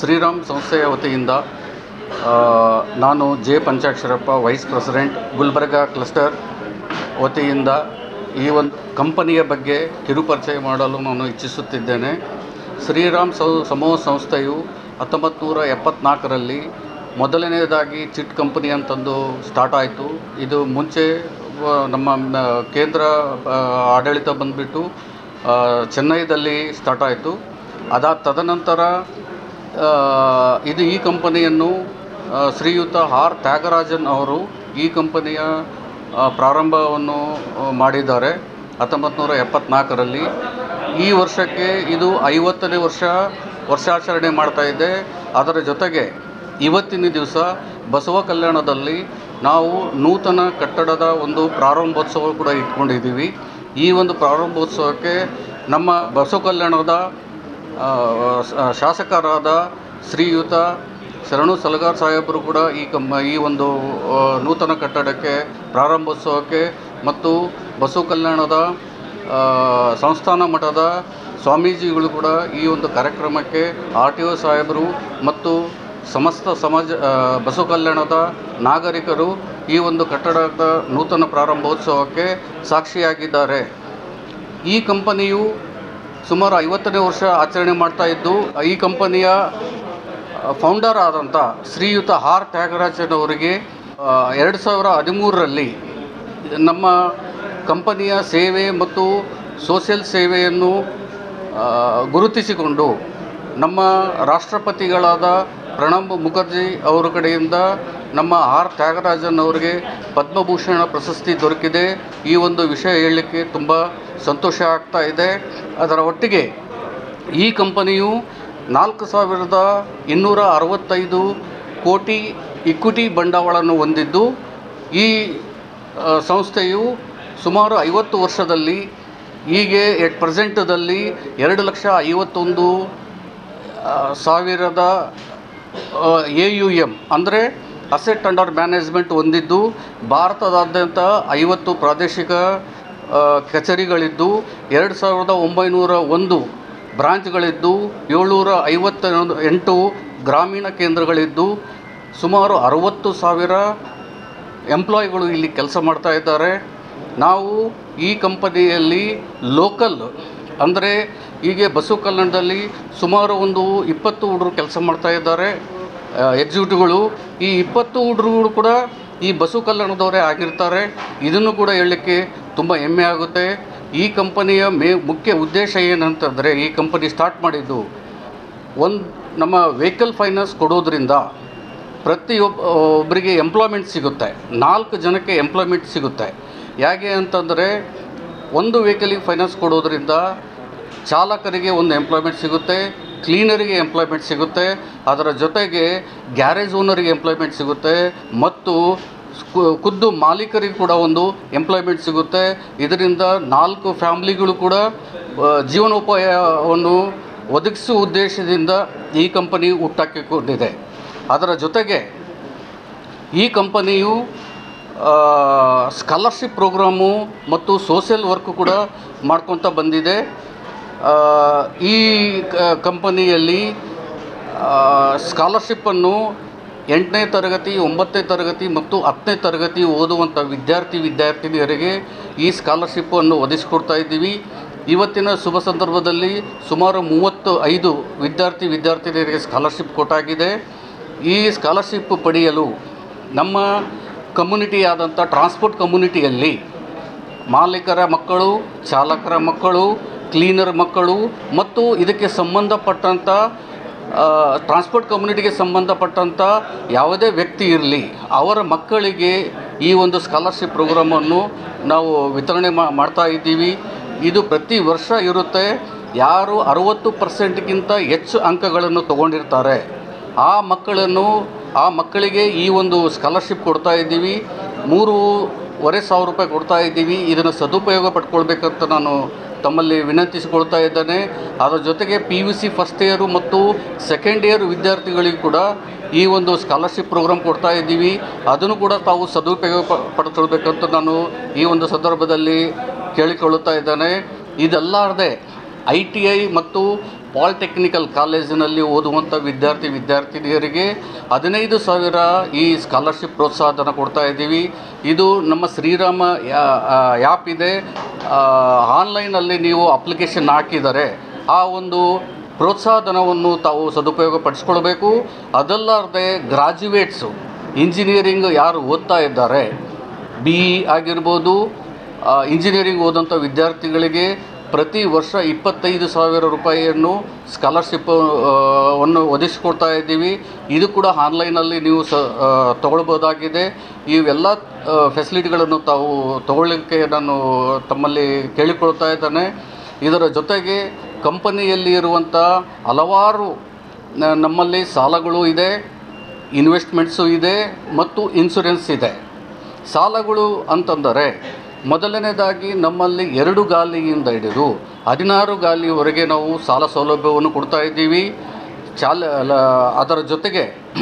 ಶ್ರೀರಾಮ್ ಸಂಸ್ಥೆಯ ವತಿಯಿಂದ ಆ, ನಾನು J Panchaksharappa vice president Gulbarga cluster ವತಿಯಿಂದ ಈ ಒಂದು ಕಂಪನಿಯ ಬಗ್ಗೆ ಕಿರುಪರಿಚಯ ಮಾಡಲು ನಾನು ಇಚ್ಛಿಸುತ್ತಿದ್ದೇನೆ ಶ್ರೀರಾಮ್ ಸೌ ಸಮೂಹ ಸಂಸ್ಥೆಯು ಹತ್ತೊಂಬತ್ತು ನೂರ ಎಪ್ಪತ್ತ್ನಾಲ್ಕರಲ್ಲಿ ಮೊದಲನೆಯದಾಗಿ ಚಿಟ್ ಕಂಪನಿ ಅಂತಂದು ಸ್ಟಾರ್ಟ್ ಆಯಿತು ಇದು ಮುಂಚೆ ವ- ನಮ್ಮ ಮ, ಕೇಂದ್ರ ಆ, ಆಡಳಿತ ಬಂದುಬಿಟ್ಟು ಚೆನ್ನೈದಲ್ಲಿ ಸ್ಟಾರ್ಟ್ ಆಯಿತು ಅದಾದ ತದನಂತರ ಆ, ಇದು ಈ ಕಂಪನಿಯನ್ನು ಆ, ಶ್ರೀಯುತ ಆರ್ ತ್ಯಾಗರಾಜನ್ ಅವರು ಈ ಕಂಪನಿಯ ಆ, ಪ್ರಾರಂಭವನ್ನು ಆ, ಮಾಡಿದ್ದಾರೆ ಹತ್ತೊಂಬತ್ತು ನೂರ ಎಪ್ಪತ್ತ್ನಾಲ್ಕರಲ್ಲಿ ಈ ವರ್ಷಕ್ಕೆ ಇದು ಐವತ್ತನೇ ವರ್ಷ ವರ್ಷಾಚರಣೆ ಮಾಡ್ತಾ ಇದೆ ಅದರ ಜೊತೆಗೆ ಇವತ್ತಿನ ದಿವಸ ಬಸವ ಕಲ್ಯಾಣದಲ್ಲಿ ನಾವು ನೂತನ ಕಟ್ಟಡದ ಒಂದು ಪ್ರಾರಂಭೋತ್ಸವ ಕೂಡ ಇಟ್ಕೊಂಡಿದ್ದೀವಿ ಈ ಒಂದು ಪ್ರಾರಂಭೋತ್ಸವಕ್ಕೆ ನಮ್ಮ ಬಸವ ಕಲ್ಯಾಣದ ಆ, ಸ- ಶಾಸಕರಾದ ಶ್ರೀಯುತ ಶರಣು ಸಲಗಾರ್ ಸಾಹೇಬರು ಕೂಡ ಈ ಕಮ್ಮ ಈ ಒಂದು ಆ, ನೂತನ ಕಟ್ಟಡಕ್ಕೆ ಪ್ರಾರಂಭೋತ್ಸವಕ್ಕೆ ಮತ್ತು ಬಸವ ಕಲ್ಯಾಣದ ಆ, ಸಂಸ್ಥಾನ ಮಠದ ಸ್ವಾಮೀಜಿಗಳು ಕೂಡ ಈ ಒಂದು ಕಾರ್ಯಕ್ರಮಕ್ಕೆ ಆರ್ ಟಿ ಒ ಸಾಹೇಬರು ಮತ್ತು ಸಮಸ್ತ ಸಮಾಜ ಆ, ಬಸವ ಕಲ್ಯಾಣದ ನಾಗರಿಕರು ಈ ಒಂದು ಕಟ್ಟಡದ ನೂತನ ಪ್ರಾರಂಭೋತ್ಸವಕ್ಕೆ ಸಾಕ್ಷಿಯಾಗಿದ್ದಾರೆ ಈ ಕಂಪನಿಯು ಸುಮಾರು ಐವತ್ತನೇ ವರ್ಷ ಆಚರಣೆ ಮಾಡ್ತಾ ಇದ್ದು ಈ ಕಂಪನಿಯ ಫೌಂಡರ್ ಆದಂಥ ಶ್ರೀಯುತ ಆರ್ ತ್ಯಾಗರಾಜನ್ ಅವರಿಗೆ ಎರಡು ಸಾವಿರ ಹದಿಮೂರರಲ್ಲಿ ನಮ್ಮ ಕಂಪನಿಯ ಸೇವೆ ಮತ್ತು ಸೋಷಿಯಲ್ ಸೇವೆಯನ್ನು ಆ, ಗುರುತಿಸಿಕೊಂಡು ನಮ್ಮ ರಾಷ್ಟ್ರಪತಿಗಳಾದ ಪ್ರಣಬ್ ಮುಖರ್ಜಿ ಅವರ ಕಡೆಯಿಂದ ನಮ್ಮ ಆರ್ ತ್ಯಾಗರಾಜನ್ ಅವರಿಗೆ ಪದ್ಮಭೂಷಣ ಪ್ರಶಸ್ತಿ ದೊರಕಿದೆ ಈ ಒಂದು ವಿಷಯ ಹೇಳಲಿಕ್ಕೆ ತುಂಬ ಸಂತೋಷ ಆಗ್ತಾ ಇದೆ ಅದರ ಒಟ್ಟಿಗೆ ಈ ಕಂಪನಿಯು ನಾಲ್ಕು ಸಾವಿರದ ಇನ್ನೂರ ಅರವತ್ತೈದು ಕೋಟಿ ಇಕ್ವಿಟಿ ಬಂಡವಾಳವನ್ನು ಹೊಂದಿದ್ದು ಈ ಆ, ಸಂಸ್ಥೆಯು ಸುಮಾರು ಐವತ್ತು ವರ್ಷದಲ್ಲಿ ಹೀಗೆ ಎಟ್ ಪ್ರೆಸೆಂಟದಲ್ಲಿ ಎರಡು ಲಕ್ಷ ಐವತ್ತೊಂದು ಆ, ಸಾವಿರದ ಎ ಯು ಎಮ್ ಅಂದರೆ ಅಸೆಟ್ ಅಂಡರ್ ಮ್ಯಾನೇಜ್ಮೆಂಟ್ ಹೊಂದಿದ್ದು ಭಾರತದಾದ್ಯಂತ ಐವತ್ತು ಪ್ರಾದೇಶಿಕ ಆ, ಕಚೇರಿಗಳಿದ್ದು ಎರಡು ಸಾವಿರದ ಒಂಬೈನೂರ ಒಂದು ಬ್ರಾಂಚ್ಗಳಿದ್ದು ಏಳ್ನೂರ ಐವತ್ತ ಎಂಟು ಗ್ರಾಮೀಣ ಕೇಂದ್ರಗಳಿದ್ದು ಸುಮಾರು ಅರುವತ್ತು ಸಾವಿರ ಎಂಪ್ಲಾಯಿಗಳು ಇಲ್ಲಿ ಕೆಲಸ ಮಾಡ್ತಾ ಇದ್ದಾರೆ ನಾವು ಈ ಕಂಪನಿಯಲ್ಲಿ ಲೋಕಲ್ ಅಂದರೆ ಹೀಗೆ ಬಸವ ಕಲ್ಯಾಣದಲ್ಲಿ ಸುಮಾರು ಒಂದು ಇಪ್ಪತ್ತು ಹುಡುಗರು ಕೆಲಸ ಮಾಡ್ತಾ ಇದ್ದಾರೆ ಎಕ್ಸಿಕ್ಯೂಟಿವ್ಗಳು ಈ ಇಪ್ಪತ್ತು ಹುಡುಗರು ಕೂಡ ಈ ಬಸವ ಕಲ್ಯಾಣದವರೇ ಆಗಿರ್ತಾರೆ ಇದನ್ನು ಕೂಡ ಹೇಳಲಿಕ್ಕೆ ತುಂಬ ಹೆಮ್ಮೆ ಆಗುತ್ತೆ ಈ ಕಂಪನಿಯ ಮೇ ಮುಖ್ಯ ಉದ್ದೇಶ ಏನಂತಂದರೆ ಈ ಕಂಪನಿ ಸ್ಟಾರ್ಟ್ ಮಾಡಿದ್ದು ಒಂದು ನಮ್ಮ ವೆಹಿಕಲ್ ಫೈನಾನ್ಸ್ ಕೊಡೋದ್ರಿಂದ ಪ್ರತಿಯೊಬ್ಬ ಒಬ್ಬರಿಗೆ ಎಂಪ್ಲಾಯ್ಮೆಂಟ್ ಸಿಗುತ್ತೆ ನಾಲ್ಕು ಜನಕ್ಕೆ ಎಂಪ್ಲಾಯ್ಮೆಂಟ್ ಸಿಗುತ್ತೆ ಹೇಗೆ ಅಂತಂದರೆ ಒಂದು ವೆಹಿಕಲಿಗೆ ಫೈನಾನ್ಸ್ ಕೊಡೋದ್ರಿಂದ ಚಾಲಕರಿಗೆ ಒಂದು ಎಂಪ್ಲಾಯ್ಮೆಂಟ್ ಸಿಗುತ್ತೆ ಕ್ಲೀನರಿಗೆ ಎಂಪ್ಲಾಯ್ಮೆಂಟ್ ಸಿಗುತ್ತೆ ಅದರ ಜೊತೆಗೆ ಗ್ಯಾರೇಜ್ ಓನರಿಗೆ ಎಂಪ್ಲಾಯ್ಮೆಂಟ್ ಸಿಗುತ್ತೆ ಮತ್ತು ಸ್ಕು- ಖುದ್ದು ಮಾಲೀಕರಿಗೆ ಕೂಡ ಒಂದು ಎಂಪ್ಲಾಯ್ಮೆಂಟ್ ಸಿಗುತ್ತೆ ಇದರಿಂದ ನಾಲ್ಕು ಫ್ಯಾಮ್ಲಿಗಳು ಕೂಡ ಆ, ಜೀವನೋಪಾಯವನ್ನು ಒದಗಿಸುವ ಉದ್ದೇಶದಿಂದ ಈ ಕಂಪನಿ ಹುಟ್ಟಾಕಿಕೊಂಡಿದೆ ಅದರ ಜೊತೆಗೆ ಈ ಕಂಪನಿಯು ಸ್ಕಾಲರ್ಶಿಪ್ ಪ್ರೋಗ್ರಾಮು ಮತ್ತು ಸೋಷಿಯಲ್ ವರ್ಕ್ ಕೂಡ ಮಾಡ್ಕೊತ ಬಂದಿದೆ ಆ, ಈ ಕ- ಕಂಪನಿಯಲ್ಲಿ ಸ್ಕಾಲರ್ಶಿಪ್ಪನ್ನು ಎಂಟನೇ ತರಗತಿ ಒಂಬತ್ತನೇ ತರಗತಿ ಮತ್ತು ಹತ್ತನೇ ತರಗತಿ ಓದುವಂಥ ವಿದ್ಯಾರ್ಥಿ ವಿದ್ಯಾರ್ಥಿನಿಯರಿಗೆ ಈ ಸ್ಕಾಲರ್ಶಿಪ್ಪನ್ನು ಒದಗಿಸ್ಕೊಡ್ತಾ ಇದ್ದೀವಿ ಇವತ್ತಿನ ಶುಭ ಸಂದರ್ಭದಲ್ಲಿ ಸುಮಾರು ಮೂವತ್ತು ಐದು ವಿದ್ಯಾರ್ಥಿ ವಿದ್ಯಾರ್ಥಿನಿಯರಿಗೆ ಸ್ಕಾಲರ್ಶಿಪ್ ಕೊಟ್ಟಾಗಿದೆ ಈ ಸ್ಕಾಲರ್ಶಿಪ್ ಪಡೆಯಲು ನಮ್ಮ ಕಮ್ಯುನಿಟಿ ಆದಂಥ ಟ್ರಾನ್ಸ್ಪೋರ್ಟ್ ಕಮ್ಯುನಿಟಿಯಲ್ಲಿ ಮಾಲೀಕರ ಮಕ್ಕಳು ಚಾಲಕರ ಮಕ್ಕಳು ಕ್ಲೀನರ್ ಮಕ್ಕಳು ಮತ್ತು ಇದಕ್ಕೆ ಸಂಬಂಧಪಟ್ಟಂಥ ಆ, ಟ್ರಾನ್ಸ್ಪೋರ್ಟ್ ಕಮ್ಯುನಿಟಿಗೆ ಸಂಬಂಧಪಟ್ಟಂಥ ಯಾವುದೇ ವ್ಯಕ್ತಿ ಇರಲಿ ಅವರ ಮಕ್ಕಳಿಗೆ ಈ ಒಂದು ಸ್ಕಾಲರ್ಶಿಪ್ ಪ್ರೋಗ್ರಾಮನ್ನು ನಾವು ವಿತರಣೆ ಮಾ ಮಾಡ್ತಾ ಇದ್ದೀವಿ ಇದು ಪ್ರತಿ ವರ್ಷ ಇರುತ್ತೆ ಯಾರು ಅರುವತ್ತು ಪರ್ಸೆಂಟ್ಗಿಂತ ಹೆಚ್ಚು ಅಂಕಗಳನ್ನು ತಗೊಂಡಿರ್ತಾರೆ ಆ ಮಕ್ಕಳನ್ನು ಆ ಮಕ್ಕಳಿಗೆ ಈ ಒಂದು ಸ್ಕಾಲರ್ಶಿಪ್ ಕೊಡ್ತಾ ಇದ್ದೀವಿ ಮೂರುವರೆ ಸಾವಿರ ರೂಪಾಯಿ ಕೊಡ್ತಾ ಇದ್ದೀವಿ ಇದನ್ನು ಸದುಪಯೋಗ ಪಡ್ಕೊಳ್ಬೇಕಂತ ನಾನು ತಮ್ಮಲ್ಲಿ ವಿನಂತಿಸಿಕೊಳ್ತಾ ಇದ್ದೇನೆ ಅದರ ಜೊತೆಗೆ P U C first year ಮತ್ತು ಸೆಕೆಂಡ್ ಇಯರ್ ವಿದ್ಯಾರ್ಥಿಗಳಿಗೂ ಕೂಡ ಈ ಒಂದು ಸ್ಕಾಲರ್ಶಿಪ್ ಪ್ರೋಗ್ರಾಮ್ ಕೊಡ್ತಾ ಇದ್ದೀವಿ ಅದನ್ನು ಕೂಡ ತಾವು ಸದುಪಯೋಗ ಪ ಪಡ್ಕೊಳ್ಬೇಕಂತ ನಾನು ಈ ಒಂದು ಸಂದರ್ಭದಲ್ಲಿ ಕೇಳಿಕೊಳ್ಳುತ್ತಾ ಇದ್ದೇನೆ ಇದಲ್ಲಾರದೆ ಐ ಟಿ ಐ ಮತ್ತು ಪಾಲಿಟೆಕ್ನಿಕಲ್ ಕಾಲೇಜಿನಲ್ಲಿ ಓದುವಂಥ ವಿದ್ಯಾರ್ಥಿ ವಿದ್ಯಾರ್ಥಿನಿಯರಿಗೆ ಹದಿನೈದು ಸಾವಿರ ಈ ಸ್ಕಾಲರ್ಶಿಪ್ ಪ್ರೋತ್ಸಾಹಧನ ಕೊಡ್ತಾ ಇದ್ದೀವಿ ಇದು ನಮ್ಮ ಶ್ರೀರಾಮ ಆ್ಯಪ್ ಇದೆ ಆನ್ಲೈನಲ್ಲಿ ನೀವು ಅಪ್ಲಿಕೇಶನ್ ಹಾಕಿದರೆ ಆ ಒಂದು ಪ್ರೋತ್ಸಾಹಧನವನ್ನು ತಾವು ಸದುಪಯೋಗ ಪಡಿಸ್ಕೊಳ್ಬೇಕು ಅದಲ್ಲದೆ ಗ್ರಾಜ್ಯುಯೇಟ್ಸು ಇಂಜಿನಿಯರಿಂಗ್ ಯಾರು ಓದ್ತಾ ಇದ್ದಾರೆ ಬಿ ಇ ಆಗಿರ್ಬೋದು ಇಂಜಿನಿಯರಿಂಗ್ ಓದಂಥ ವಿದ್ಯಾರ್ಥಿಗಳಿಗೆ ಪ್ರತಿ ವರ್ಷ ಇಪ್ಪತ್ತೈದು ಸಾವಿರ ರೂಪಾಯಿಯನ್ನು ಸ್ಕಾಲರ್ಶಿಪ್ ವನ್ನು ಒದಗಿಸ್ಕೊಡ್ತಾ ಇದ್ದೀವಿ ಇದು ಕೂಡ ಆನ್ಲೈನಲ್ಲಿ ನೀವು ಸ ಆ, ತಗೊಳ್ಬೋದಾಗಿದೆ ಇವೆಲ್ಲ ಫೆಸಿಲಿಟಿಗಳನ್ನು ತಾವು ತಗೊಳ್ಳಿಕ್ಕೆ ನಾನು ತಮ್ಮಲ್ಲಿ ಕೇಳಿಕೊಳ್ತಾ ಇದ್ದೇನೆ ಇದರ ಜೊತೆಗೆ ಕಂಪನಿಯಲ್ಲಿ ಇರುವಂಥ ಹಲವಾರು ನ- ನಮ್ಮಲ್ಲಿ ಸಾಲಗಳು ಇದೆ ಇನ್ವೆಸ್ಟ್ಮೆಂಟ್ಸು ಇದೆ ಮತ್ತು ಇನ್ಸುರೆನ್ಸ್ ಇದೆ ಸಾಲಗಳು ಅಂತಂದರೆ ಮೊದಲನೇದಾಗಿ ನಮ್ಮಲ್ಲಿ ಎರಡು ಗಾಲಿಯಿಂದ ಹಿಡಿದು ಹದಿನಾರು ಗಾಲಿವರೆಗೆ ನಾವು ಸಾಲ ಸೌಲಭ್ಯವನ್ನು ಕೊಡ್ತಾ ಇದ್ದೀವಿ ಚಾಲ ಲ- ಅದರ ಜೊತೆಗೆ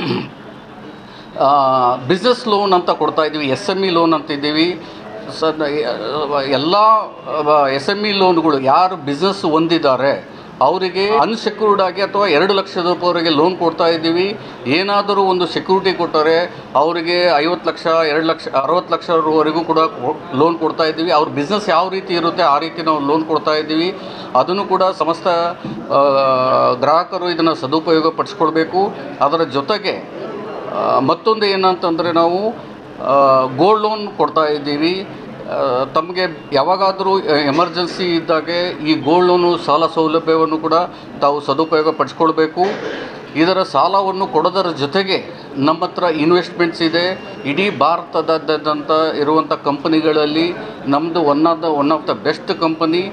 ಬಿಸ್ನೆಸ್ ಲೋನ್ ಅಂತ ಕೊಡ್ತಾ ಇದ್ದೀವಿ ಎಸ್ ಎಮ್ ಇ ಲೋನ್ ಅಂತಿದ್ದೀವಿ ಸ ಎಲ್ಲ ಎಸ್ ಎಮ್ ಇ ಲೋನ್ಗಳು ಯಾರು ಬಿಸ್ನೆಸ್ ಹೊಂದಿದ್ದಾರೆ ಅವರಿಗೆ ಅನ್ಸೆಕ್ಯೂರ್ಡ್ ಆಗಿ ಅಥವಾ ಎರಡು ಲಕ್ಷದ ರೂಪಾಯಿವರೆಗೆ ಲೋನ್ ಕೊಡ್ತಾ ಇದ್ದೀವಿ ಏನಾದರೂ ಒಂದು ಸೆಕ್ಯೂರಿಟಿ ಕೊಟ್ಟರೆ ಅವರಿಗೆ ಐವತ್ತು ಲಕ್ಷ ಎರಡು ಲಕ್ಷ ಅರವತ್ತು ಲಕ್ಷವರೆಗೂ ಕೂಡ ಲೋನ್ ಕೊಡ್ತಾ ಇದ್ದೀವಿ ಅವ್ರ ಬಿಸ್ನೆಸ್ ಯಾವ ರೀತಿ ಇರುತ್ತೆ ಆ ರೀತಿ ನಾವು ಲೋನ್ ಕೊಡ್ತಾ ಇದ್ದೀವಿ ಅದನ್ನು ಕೂಡ ಸಮಸ್ತ ಆ, ಗ್ರಾಹಕರು ಇದನ್ನು ಸದುಪಯೋಗ ಪಡಿಸ್ಕೊಳ್ಬೇಕು ಅದರ ಜೊತೆಗೆ ಆ, ಮತ್ತೊಂದು ಏನಂತಂದರೆ ನಾವು ಗೋಲ್ಡ್ ಲೋನ್ ಕೊಡ್ತಾ ಇದ್ದೀವಿ ಆ, ತಮಗೆ ಯಾವಾಗಾದರೂ ಎಮರ್ಜೆನ್ಸಿ ಇದ್ದಾಗೆ ಈ ಗೋಲ್ಡ್ ಲೋನು ಸಾಲ ಸೌಲಭ್ಯವನ್ನು ಕೂಡ ತಾವು ಸದುಪಯೋಗ ಪಡಿಸ್ಕೊಳ್ಬೇಕು ಇದರ ಸಾಲವನ್ನು ಕೊಡೋದರ ಜೊತೆಗೆ ನಮ್ಮ ಹತ್ರ ಇನ್ವೆಸ್ಟ್ಮೆಂಟ್ಸ್ ಇದೆ ಇಡೀ ಭಾರತದಾದ್ಯಂತ ಇರುವಂಥ ಕಂಪನಿಗಳಲ್ಲಿ ನಮ್ಮದು one of the one of the best company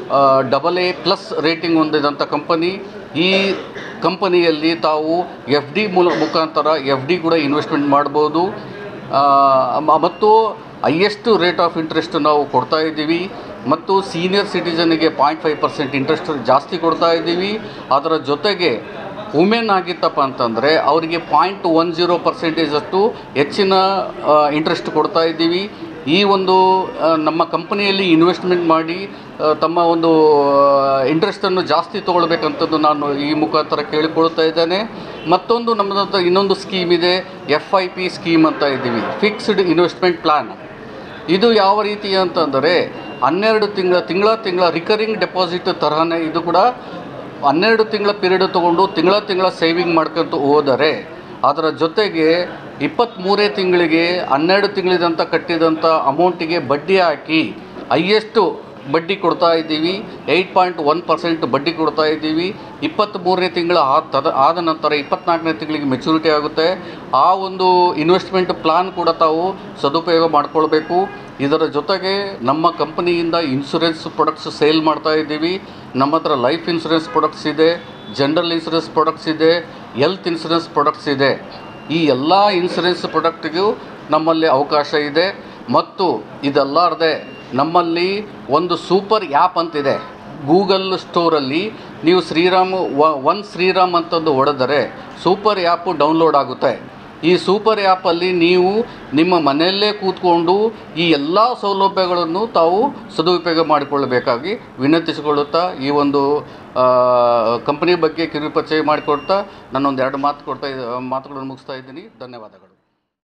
double A plus rating ಹೊಂದಿದಂಥ ಕಂಪನಿ ಈ ಕಂಪನಿಯಲ್ಲಿ ತಾವು ಎಫ್ ಡಿ ಮೂಲ ಮುಖಾಂತರ ಎಫ್ ಡಿ ಕೂಡ ಇನ್ವೆಸ್ಟ್ಮೆಂಟ್ ಮಾಡ್ಬೋದು ಆ, ಮ- ಮತ್ತು ಹೈಯೆಸ್ಟ್ ರೇಟ್ ಆಫ್ ಇಂಟ್ರೆಸ್ಟ್ ನಾವು ಕೊಡ್ತಾ ಇದ್ದೀವಿ ಮತ್ತು ಸೀನಿಯರ್ ಸಿಟಿಜನ್ಗೆ ಪಾಯಿಂಟ್ ಫೈವ್ ಪರ್ಸೆಂಟ್ ಇಂಟ್ರೆಸ್ಟ್ ಜಾಸ್ತಿ ಕೊಡ್ತಾ ಇದ್ದೀವಿ ಅದರ ಜೊತೆಗೆ ವುಮೆನ್ ಆಗಿತ್ತಪ್ಪ ಅಂತಂದರೆ ಅವರಿಗೆ ಪಾಯಿಂಟ್ ಒನ್ ಜೀರೋ ಪರ್ಸೆಂಟೇಜಷ್ಟು ಹೆಚ್ಚಿನ ಇಂಟ್ರೆಸ್ಟ್ ಕೊಡ್ತಾ ಇದ್ದೀವಿ ಈ ಒಂದು ಆ, ನಮ್ಮ ಕಂಪನಿಯಲ್ಲಿ ಇನ್ವೆಸ್ಟ್ಮೆಂಟ್ ಮಾಡಿ ಆ, ತಮ್ಮ ಒಂದು ಇಂಟ್ರೆಸ್ಟನ್ನು ಜಾಸ್ತಿ ತೊಗೊಳ್ಬೇಕಂತದ್ದು ನಾನು ಈ ಮುಖಾಂತರ ಕೇಳಿಕೊಳ್ತಾ ಇದ್ದೇನೆ ಮತ್ತೊಂದು ನಮ್ಮದು ಹತ್ರ ಇನ್ನೊಂದು ಸ್ಕೀಮ್ ಇದೆ ಎಫ್ ಐ ಪಿ ಸ್ಕೀಮ್ ಅಂತ ಇದ್ದೀವಿ ಫಿಕ್ಸ್ಡ್ ಇನ್ವೆಸ್ಟ್ಮೆಂಟ್ ಪ್ಲ್ಯಾನ್ ಇದು ಯಾವ ರೀತಿ ಅಂತಂದರೆ ಹನ್ನೆರಡು ತಿಂಗಳ ತಿಂಗಳ ತಿಂಗಳ ರಿಕರಿಂಗ್ ಡೆಪಾಸಿಟ್ ತರಹನೇ ಇದು ಕೂಡ ಹನ್ನೆರಡು ತಿಂಗಳ ಪೀರಿಯಡ್ ತೊಗೊಂಡು ತಿಂಗಳ ತಿಂಗಳ ಸೇವಿಂಗ್ ಮಾಡ್ಕೊಂತ ಹೋದರೆ ಅದರ ಜೊತೆಗೆ ಇಪ್ಪತ್ತ್ಮೂರೇ ತಿಂಗಳಿಗೆ ಹನ್ನೆರಡು ತಿಂಗಳಿದಂತ ಕಟ್ಟಿದಂಥ ಅಮೌಂಟಿಗೆ ಬಡ್ಡಿ ಹಾಕಿ ಹೈಯೆಸ್ಟು ಬಡ್ಡಿ ಕೊಡ್ತಾ ಇದ್ದೀವಿ ಏಯ್ಟ್ ಪಾಯಿಂಟ್ ಒನ್ ಪರ್ಸೆಂಟ್ ಬಡ್ಡಿ ಕೊಡ್ತಾ ಇದ್ದೀವಿ ಇಪ್ಪತ್ತ್ಮೂರನೇ ತಿಂಗಳ ಆದ ತದ ಆದ ನಂತರ ಇಪ್ಪತ್ನಾಲ್ಕನೇ ತಿಂಗಳಿಗೆ ಮೆಚುರಿಟಿ ಆಗುತ್ತೆ ಆ ಒಂದು ಇನ್ವೆಸ್ಟ್ಮೆಂಟ್ ಪ್ಲಾನ್ ಕೂಡ ತಾವು ಸದುಪಯೋಗ ಮಾಡಿಕೊಳ್ಬೇಕು ಇದರ ಜೊತೆಗೆ ನಮ್ಮ ಕಂಪನಿಯಿಂದ ಇನ್ಶೂರೆನ್ಸ್ ಪ್ರಾಡಕ್ಟ್ಸ್ ಸೇಲ್ ಮಾಡ್ತಾ ಇದ್ದೀವಿ ನಮ್ಮ ಹತ್ರ ಲೈಫ್ ಇನ್ಶೂರೆನ್ಸ್ ಪ್ರಾಡಕ್ಟ್ಸ್ ಇದೆ ಜನರಲ್ ಇನ್ಶೂರೆನ್ಸ್ ಪ್ರಾಡಕ್ಟ್ಸ್ ಇದೆ ಹೆಲ್ತ್ ಇನ್ಶೂರೆನ್ಸ್ ಪ್ರಾಡಕ್ಟ್ಸ್ ಇದೆ ಈ ಎಲ್ಲ ಇನ್ಶೂರೆನ್ಸ್ ಪ್ರಾಡಕ್ಟಿಗೂ ನಮ್ಮಲ್ಲಿ ಅವಕಾಶ ಇದೆ ಮತ್ತು ಇದಲ್ಲಾರದೆ ನಮ್ಮಲ್ಲಿ ಒಂದು ಸೂಪರ್ ಆ್ಯಪ್ ಅಂತಿದೆ ಗೂಗಲ್ ಸ್ಟೋರಲ್ಲಿ ನೀವು ಶ್ರೀರಾಮ್ ಒನ್ ಶ್ರೀರಾಮ್ ಅಂತಂದು ಹೊಡೆದರೆ ಸೂಪರ್ ಆ್ಯಪು ಡೌನ್ಲೋಡ್ ಆಗುತ್ತೆ ಈ ಸೂಪರ್ ಆ್ಯಪಲ್ಲಿ ನೀವು ನಿಮ್ಮ ಮನೆಯಲ್ಲೇ ಕೂತ್ಕೊಂಡು ಈ ಎಲ್ಲ ಸೌಲಭ್ಯಗಳನ್ನು ತಾವು ಸದುಪಯೋಗ ಮಾಡಿಕೊಳ್ಳಬೇಕಾಗಿ ವಿನಂತಿಸಿಕೊಳ್ಳುತ್ತಾ ಈ ಒಂದು ಕಂಪನಿ ಬಗ್ಗೆ ಕಿರುಪರಿಚಯ ಮಾಡಿಕೊಡ್ತಾ ನಾನೊಂದು ಎರಡು ಮಾತು ಕೊಡ್ತಾ ಇದ್ದ ಮಾತುಗಳನ್ನು ಮುಗಿಸ್ತಾ ಇದ್ದೀನಿ ಧನ್ಯವಾದಗಳು